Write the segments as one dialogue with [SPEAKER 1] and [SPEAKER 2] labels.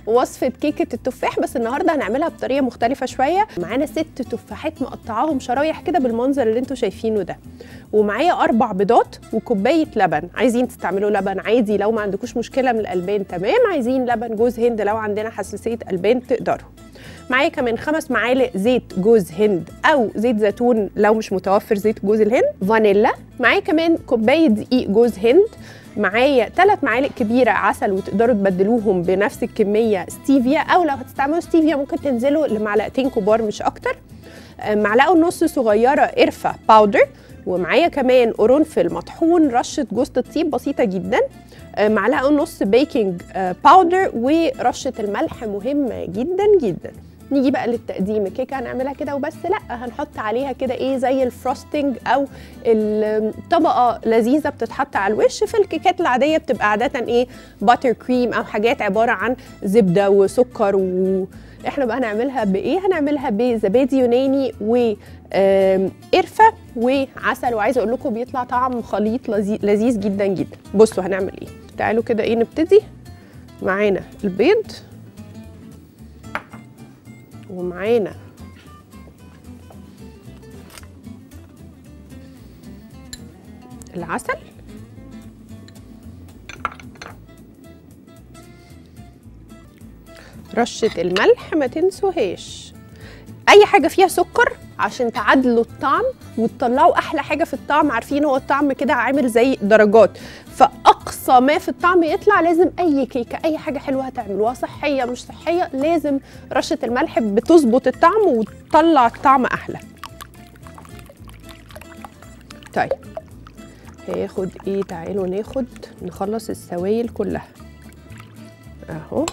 [SPEAKER 1] وصفه كيكه التفاح بس النهارده هنعملها بطريقه مختلفه شويه معانا ست تفاحات مقطعاهم شرايح كده بالمنظر اللي انتوا شايفينه ده ومعايا اربع بيضات وكوبايه لبن عايزين تستعملوا لبن عادي لو ما عندكوش مشكله من الالبان تمام عايزين لبن جوز هند لو عندنا حساسيه البان تقدروا معايا كمان خمس معالق زيت جوز هند او زيت زيتون لو مش متوفر زيت جوز الهند فانيلا معايا كمان كوبايه دقيق جوز هند معايا ثلاث معالق كبيره عسل وتقدروا تبدلوهم بنفس الكميه ستيفيا او لو هتستعملوا ستيفيا ممكن تنزلوا لمعلقتين كبار مش اكتر معلقه ونص صغيره قرفه باودر ومعايا كمان قرنفل مطحون رشه جوز الطيب بسيطه جدا معلقه ونص بيكنج باودر ورشه الملح مهمه جدا جدا نيجي بقى للتقديم الكيكه هنعملها كده وبس لا هنحط عليها كده ايه زي الفروستنج او الطبقه لذيذه بتتحط على الوش في الكيكات العاديه بتبقى عاده ايه باتر كريم او حاجات عباره عن زبده وسكر و احنا بقى هنعملها بايه هنعملها بزبادي يوناني و قرفه وعسل وعايزه اقول لكم بيطلع طعم خليط لذيذ جدا جدا بصوا هنعمل ايه تعالوا كده ايه نبتدي معانا البيض ومعانا العسل رشة الملح ما تنسوهاش أي حاجة فيها سكر عشان تعادلوا الطعم وتطلعوا أحلى حاجة في الطعم عارفين هو الطعم كده عامل زي درجات فأقصى ما في الطعم يطلع لازم أي كيكة أي حاجة حلوة هتعملوها صحية مش صحية لازم رشة الملح بتظبط الطعم وتطلع الطعم أحلى طيب هياخد ايه تعالوا ناخد نخلص السوائل كلها اهو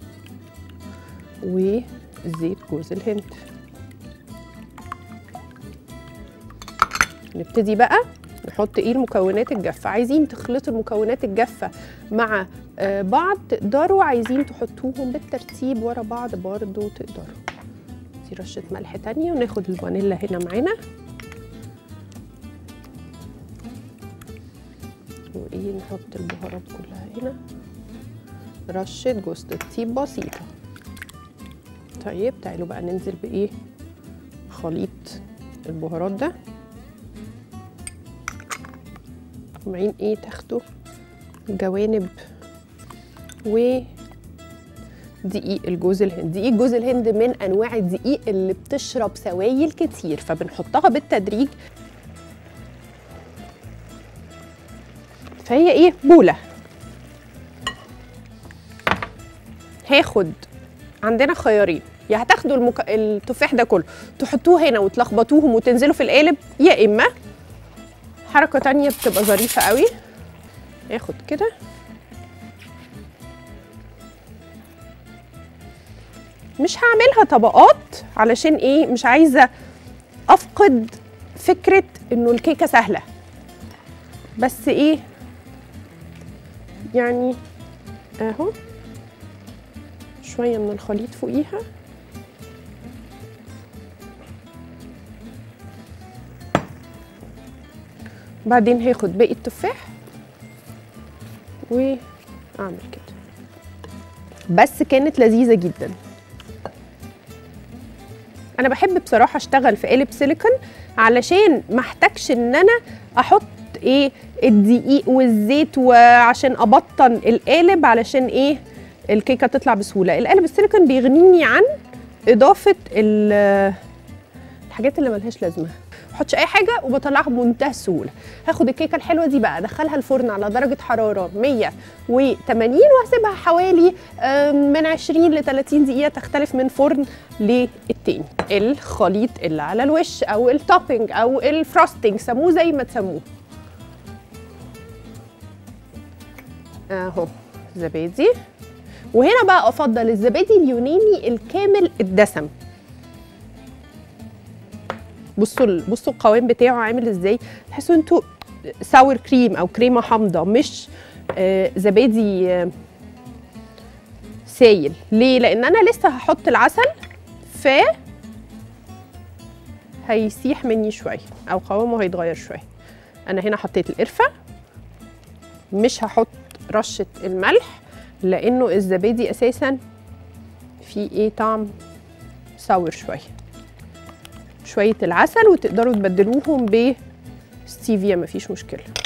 [SPEAKER 1] وزيت جوز الهند نبتدي بقى نحط ايه المكونات الجافه عايزين تخلطوا المكونات الجافه مع آه بعض تقدروا عايزين تحطوهم بالترتيب ورا بعض برضو تقدروا دي رشه ملح تانية وناخد الفانيلا هنا معانا وايه نحط البهارات كلها هنا رشه جوز الطيب بسيطه طيب تعالوا بقى ننزل بايه خليط البهارات ده سامعين ايه تاخدوا جوانب و دقيق الجوز الهند دقيق جوز الهند من انواع الدقيق اللي بتشرب سوائل كتير فبنحطها بالتدريج فهي ايه بوله هاخد عندنا خيارين يا هتاخدوا المك... التفاح ده كله تحطوه هنا وتلخبطوهم وتنزلوا في القالب يا اما حركه تانية بتبقى ظريفه قوي اخد كده مش هعملها طبقات علشان ايه مش عايزه افقد فكره انه الكيكه سهله بس ايه يعني اهو شويه من الخليط فوقيها بعدين هاخد باقي التفاح واعمل كده بس كانت لذيذه جدا انا بحب بصراحه اشتغل في قالب سيليكون علشان ما احتاجش ان انا احط ايه الدقيق والزيت وعشان ابطن القالب علشان ايه الكيكه تطلع بسهوله القالب السيليكون بيغنيني عن اضافه الحاجات اللي ملهاش لازمه احطش اي حاجه وبطلعها بمنتهى السهوله هاخد الكيكه الحلوه دي بقى ادخلها الفرن على درجه حراره 180 واسيبها حوالي من 20 ل 30 دقيقه تختلف من فرن للتاني الخليط اللي على الوش او التوبينج او الفروستنج سموه زي ما تسموه اهو زبادي وهنا بقى افضل الزبادي اليوناني الكامل الدسم بصوا بصوا القوام بتاعه عامل ازاي تحسوا انتوا ساور كريم او كريمه حامضه مش آه زبادي آه سايل ليه لان انا لسه هحط العسل ف هيسيح مني شويه او قوامه هيتغير شويه انا هنا حطيت القرفه مش هحط رشه الملح لانه الزبادي اساسا في ايه طعم ساور شويه شويه العسل وتقدروا تبدلوهم بستيفيا مفيش مشكله